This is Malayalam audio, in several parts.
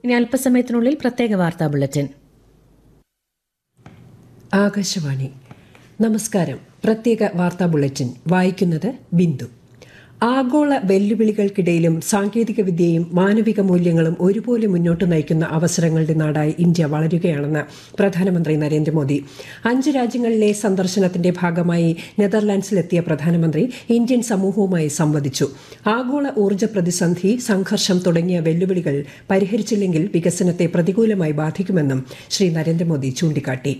ഇനി അല്പസമയത്തിനുള്ളിൽ പ്രത്യേക വാർത്താ ബുള്ളറ്റിൻ ആകാശവാണി നമസ്കാരം പ്രത്യേക വാർത്താ ബുള്ളറ്റിൻ വായിക്കുന്നത് ബിന്ദു ആഗോള വെല്ലുവിളികൾക്കിടയിലും സാങ്കേതിക വിദ്യയും മാനവിക മൂല്യങ്ങളും ഒരുപോലെ മുന്നോട്ട് നയിക്കുന്ന അവസരങ്ങളുടെ നാടായി ഇന്ത്യ വളരുകയാണെന്ന് പ്രധാനമന്ത്രി നരേന്ദ്രമോദി അഞ്ച് രാജ്യങ്ങളിലെ സന്ദർശനത്തിന്റെ ഭാഗമായി നെതർലാൻഡ്സിലെത്തിയ പ്രധാനമന്ത്രി ഇന്ത്യൻ സമൂഹവുമായി സംവദിച്ചു ആഗോള ഊർജ്ജ പ്രതിസന്ധി സംഘർഷം തുടങ്ങിയ വെല്ലുവിളികൾ പരിഹരിച്ചില്ലെങ്കിൽ വികസനത്തെ പ്രതികൂലമായി ബാധിക്കുമെന്നും ശ്രീ നരേന്ദ്രമോദി ചൂണ്ടിക്കാട്ടി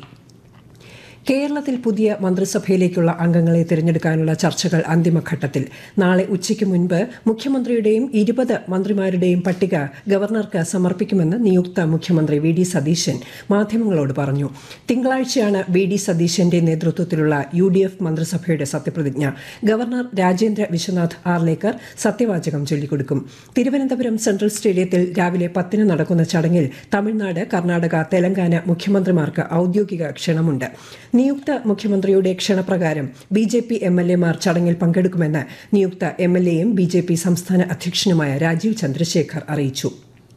കേരളത്തിൽ പുതിയ മന്ത്രിസഭയിലേക്കുള്ള അംഗങ്ങളെ തിരഞ്ഞെടുക്കാനുള്ള ചർച്ചകൾ അന്തിമഘട്ടത്തിൽ നാളെ ഉച്ചയ്ക്ക് മുൻപ് മുഖ്യമന്ത്രിയുടെയും ഇരുപത് മന്ത്രിമാരുടെയും പട്ടിക ഗവർണർക്ക് സമർപ്പിക്കുമെന്ന് നിയുക്ത മുഖ്യമന്ത്രി വി ഡി സതീശൻ മാധ്യമങ്ങളോട് പറഞ്ഞു തിങ്കളാഴ്ചയാണ് വി ഡി സതീശന്റെ നേതൃത്വത്തിലുള്ള യു ഡി എഫ് മന്ത്രിസഭയുടെ സത്യപ്രതിജ്ഞ ഗവർണർ രാജേന്ദ്ര വിശ്വനാഥ് ആർലേക്കർ സത്യവാചകം ചൊല്ലിക്കൊടുക്കും തിരുവനന്തപുരം സെൻട്രൽ സ്റ്റേഡിയത്തിൽ രാവിലെ പത്തിന് നടക്കുന്ന ചടങ്ങിൽ തമിഴ്നാട് കർണാടക തെലങ്കാന മുഖ്യമന്ത്രിമാർക്ക് ഔദ്യോഗിക ക്ഷണമുണ്ട് നിയുക്ത മുഖ്യമന്ത്രിയുടെ ക്ഷണപ്രകാരം B J P M L എമാർ ചടങ്ങിൽ പങ്കെടുക്കുമെന്ന് നിയുക്ത എം എൽ എയും ബി ജെ പി സംസ്ഥാന അധ്യക്ഷനുമായ രാജീവ് ചന്ദ്രശേഖർ അറിയിച്ചു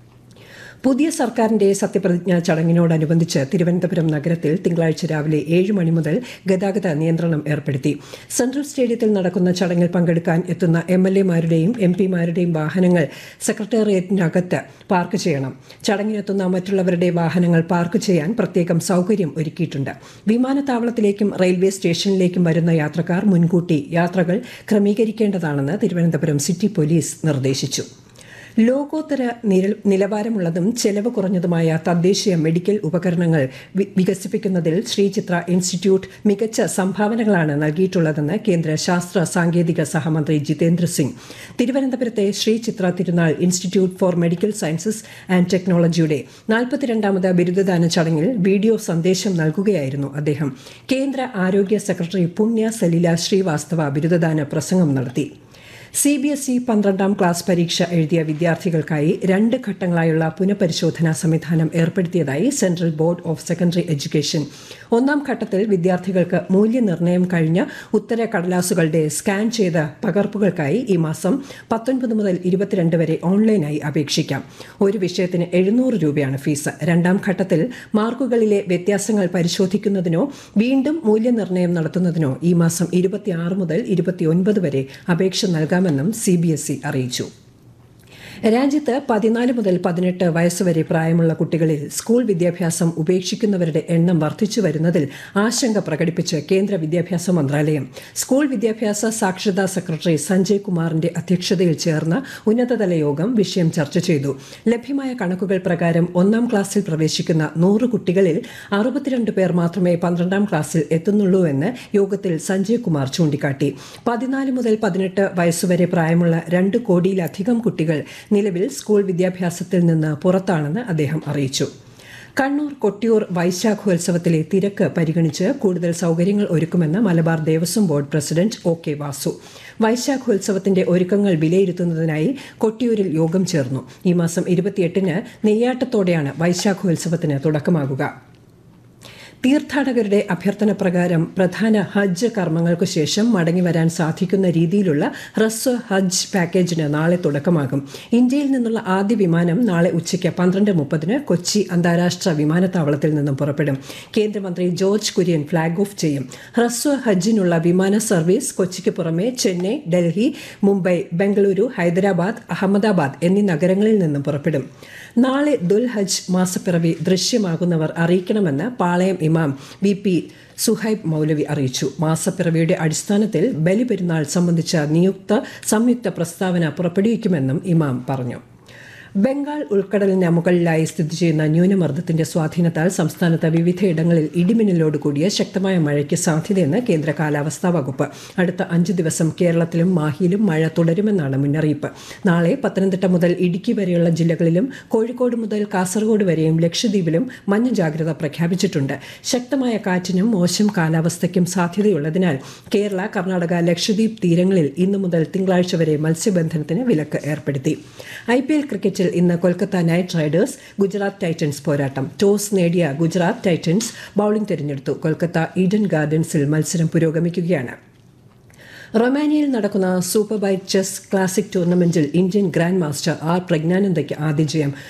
പുതിയ സർക്കാരിന്റെ സത്യപ്രതിജ്ഞാ ചടങ്ങിനോടനുബന്ധിച്ച് തിരുവനന്തപുരം നഗരത്തിൽ തിങ്കളാഴ്ച രാവിലെ ഏഴ് മണി മുതൽ ഗതാഗത നിയന്ത്രണം ഏർപ്പെടുത്തി സെൻട്രൽ സ്റ്റേഡിയത്തിൽ നടക്കുന്ന ചടങ്ങിൽ പങ്കെടുക്കാൻ എത്തുന്ന എം എൽ എമാരുടെയും എം പിമാരുടെയും വാഹനങ്ങൾ സെക്രട്ടേറിയറ്റിനകത്ത് പാർക്ക് ചെയ്യണം ചടങ്ങിനെത്തുന്ന മറ്റുള്ളവരുടെ വാഹനങ്ങൾ പാർക്ക് ചെയ്യാൻ പ്രത്യേകം സൗകര്യം ഒരുക്കിയിട്ടുണ്ട് വിമാനത്താവളത്തിലേക്കും റെയിൽവേ സ്റ്റേഷനിലേക്കും വരുന്ന യാത്രക്കാർ മുൻകൂട്ടി യാത്രകൾ ക്രമീകരിക്കേണ്ടതാണെന്ന് തിരുവനന്തപുരം സിറ്റി പോലീസ് നിർദ്ദേശിച്ചു ലോകോത്തര നിര- നിലവാരമുള്ളതും ചെലവ് കുറഞ്ഞതുമായ തദ്ദേശീയ മെഡിക്കൽ ഉപകരണങ്ങൾ വി- വികസിപ്പിക്കുന്നതിൽ ശ്രീചിത്ര ഇൻസ്റ്റിറ്റ്യൂട്ട് മികച്ച സംഭാവനകളാണ് നൽകിയിട്ടുള്ളതെന്ന് കേന്ദ്ര ശാസ്ത്ര സാങ്കേതിക സഹമന്ത്രി ജിതേന്ദ്ര സിംഗ് തിരുവനന്തപുരത്തെ Sreechitra Thirunal institute for medical sciences and ടെക്നോളജിയുടെ നാൽപ്പത്തിരണ്ടാമത് ബിരുദദാന ചടങ്ങിൽ വീഡിയോ സന്ദേശം നൽകുകയായിരുന്നു അദ്ദേഹം കേന്ദ്ര ആരോഗ്യ സെക്രട്ടറി പുണ്യ സലില ശ്രീവാസ്തവ ബിരുദദാന പ്രസംഗം നടത്തി സി ബി എസ് ഇ പന്ത്രണ്ടാം ക്ലാസ് പരീക്ഷ എഴുതിയ വിദ്യാർത്ഥികൾക്കായി രണ്ട് ഘട്ടങ്ങളായുള്ള പുനഃപരിശോധനാ സംവിധാനം ഏർപ്പെടുത്തിയതായി central board of secondary education ഒന്നാം ഘട്ടത്തിൽ വിദ്യാർത്ഥികൾക്ക് മൂല്യനിർണ്ണയം കഴിഞ്ഞ ഉത്തര കടലാസുകളുടെ സ്കാൻ ചെയ്ത പകർപ്പുകൾക്കായി ഈ മാസം പത്തൊൻപത് മുതൽ ഇരുപത്തിരണ്ട് വരെ ഓൺലൈനായി അപേക്ഷിക്കാം ഒരു വിഷയത്തിന് എഴുന്നൂറ് രൂപയാണ് ഫീസ് രണ്ടാം ഘട്ടത്തിൽ മാർക്കുകളിലെ വ്യത്യാസങ്ങൾ പരിശോധിക്കുന്നതിനോ വീണ്ടും മൂല്യനിർണ്ണയം നടത്തുന്നതിനോ ഈ മാസം ഇരുപത്തിയാറ് മുതൽ ഇരുപത്തിയൊൻപത് വരെ അപേക്ഷ നൽകാമെന്നും സി ബി എസ് ഇ അറിയിച്ചു രാജ്യത്ത് പതിനാല് മുതൽ പതിനെട്ട് വയസ്സുവരെ പ്രായമുള്ള കുട്ടികളിൽ സ്കൂൾ വിദ്യാഭ്യാസം ഉപേക്ഷിക്കുന്നവരുടെ എണ്ണം വർദ്ധിച്ചു വരുന്നതിൽ ആശങ്ക പ്രകടിപ്പിച്ച് കേന്ദ്ര വിദ്യാഭ്യാസ മന്ത്രാലയം സ്കൂൾ വിദ്യാഭ്യാസ സാക്ഷരതാ സെക്രട്ടറി സഞ്ജയ് കുമാറിന്റെ അധ്യക്ഷതയിൽ ചേർന്ന ഉന്നതതല യോഗം വിഷയം ചർച്ച ചെയ്തു ലഭ്യമായ കണക്കുകൾ പ്രകാരം ഒന്നാം ക്ലാസ്സിൽ പ്രവേശിക്കുന്ന നൂറ് കുട്ടികളിൽ അറുപത്തിരണ്ട് പേർ മാത്രമേ പന്ത്രണ്ടാം ക്ലാസ്സിൽ എത്തുന്നുള്ളൂവെന്ന് യോഗത്തിൽ സഞ്ജയ് കുമാർ ചൂണ്ടിക്കാട്ടി പതിനാല് മുതൽ പതിനെട്ട് വയസ്സുവരെ പ്രായമുള്ള രണ്ട് കോടിയിലധികം കുട്ടികൾ നിലവിൽ സ്കൂൾ വിദ്യാഭ്യാസത്തിൽ നിന്ന് പുറത്താണെന്ന് അദ്ദേഹം അറിയിച്ചു കണ്ണൂർ കൊട്ടിയൂർ വൈശാഖോത്സവത്തിലെ തിരക്ക് പരിഗണിച്ച് കൂടുതൽ സൗകര്യങ്ങൾ ഒരുക്കുമെന്ന് Malabar Devaswom board president O K Vasu വൈശാഖോത്സവത്തിന്റെ ഒരുക്കങ്ങൾ വിലയിരുത്തുന്നതിനായി കൊട്ടിയൂരിൽ യോഗം ചേർന്നു ഈ മാസം ഇരുപത്തിയെട്ടിന് നെയ്യാട്ടത്തോടെയാണ് വൈശാഖോത്സവത്തിന് തുടക്കമാകുക തീർത്ഥാടകരുടെ അഭ്യർത്ഥന പ്രകാരം പ്രധാന ഹജ്ജ് കർമ്മങ്ങൾക്കു ശേഷം മടങ്ങിവരാൻ സാധിക്കുന്ന രീതിയിലുള്ള ഹ്രസ്വ ഹജ്ജ് പാക്കേജിന് നാളെ തുടക്കമാകും ഇന്ത്യയിൽ നിന്നുള്ള ആദ്യ വിമാനം നാളെ ഉച്ചയ്ക്ക് പന്ത്രണ്ട് മുപ്പതിന് കൊച്ചി അന്താരാഷ്ട്ര വിമാനത്താവളത്തിൽ നിന്നും പുറപ്പെടും കേന്ദ്രമന്ത്രി ജോർജ് കുര്യൻ ഫ്ളാഗ് ഓഫ് ചെയ്യും ഹ്രസ്വ ഹജ്ജിനുള്ള വിമാന സർവീസ് കൊച്ചിക്ക് പുറമെ ചെന്നൈ ഡൽഹി മുംബൈ ബംഗളൂരു ഹൈദരാബാദ് അഹമ്മദാബാദ് എന്നീ നഗരങ്ങളിൽ നിന്നും പുറപ്പെടും നാളെ ദുൽ ഹജ്ജ് മാസപ്പിറവി ദൃശ്യമാകുന്നവർ അറിയിക്കണമെന്ന് പാളയം ഇമാം വി പി സുഹൈബ് മൗലവി അറിയിച്ചു മാസപ്പിറവിയുടെ അടിസ്ഥാനത്തിൽ ബലിപെരുന്നാൾ സംബന്ധിച്ച നിയുക്ത സംയുക്ത പ്രസ്താവന പുറപ്പെടുവിക്കുമെന്നും ഇമാം പറഞ്ഞു ബംഗാൾ ഉൾക്കടലിന് മുകളിലായി സ്ഥിതി ചെയ്യുന്ന ന്യൂനമർദ്ദത്തിന്റെ സ്വാധീനത്താൽ സംസ്ഥാനത്ത് വിവിധയിടങ്ങളിൽ ഇടിമിന്നലോട് കൂടിയ ശക്തമായ മഴയ്ക്ക് സാധ്യതയെന്ന് കേന്ദ്ര കാലാവസ്ഥാ വകുപ്പ് അടുത്ത അഞ്ച് ദിവസം കേരളത്തിലും മാഹിയിലും മഴ തുടരുമെന്നാണ് മുന്നറിയിപ്പ് നാളെ പത്തനംതിട്ട മുതൽ ഇടുക്കി വരെയുള്ള ജില്ലകളിലും കോഴിക്കോട് മുതൽ കാസർഗോഡ് വരെയും ലക്ഷദ്വീപിലും മഞ്ഞ ജാഗ്രത പ്രഖ്യാപിച്ചിട്ടുണ്ട് ശക്തമായ കാറ്റിനും മോശം കാലാവസ്ഥയ്ക്കും സാധ്യതയുള്ളതിനാൽ കേരള കർണാടക ലക്ഷദ്വീപ് തീരങ്ങളിൽ ഇന്നു മുതൽ തിങ്കളാഴ്ച വരെ മത്സ്യബന്ധനത്തിന് വിലക്ക് ഏർപ്പെടുത്തി ഐ പി എൽ ക്രിക്കറ്റിൽ ഇന്ന് Kolkata knight riders Gujarat titans പോരാട്ടം ടോസ് നേടിയ ഗുജറാത്ത് ടൈറ്റൻസ് ബൌളിംഗ് തിരഞ്ഞെടുത്തു കൊൽക്കത്ത ഈഡൻ ഗാർഡൻസിൽ മത്സരം പുരോഗമിക്കുകയാണ് റൊമാനിയയിൽ നടക്കുന്ന സൂപ്പർ ബൈറ്റ് ചെസ് ക്ലാസിക് ടൂർണമെന്റിൽ ഇന്ത്യൻ ഗ്രാൻഡ് മാസ്റ്റർ ആർ പ്രജ്ഞാനന്ദയ്ക്ക് ആദ്യ ജയം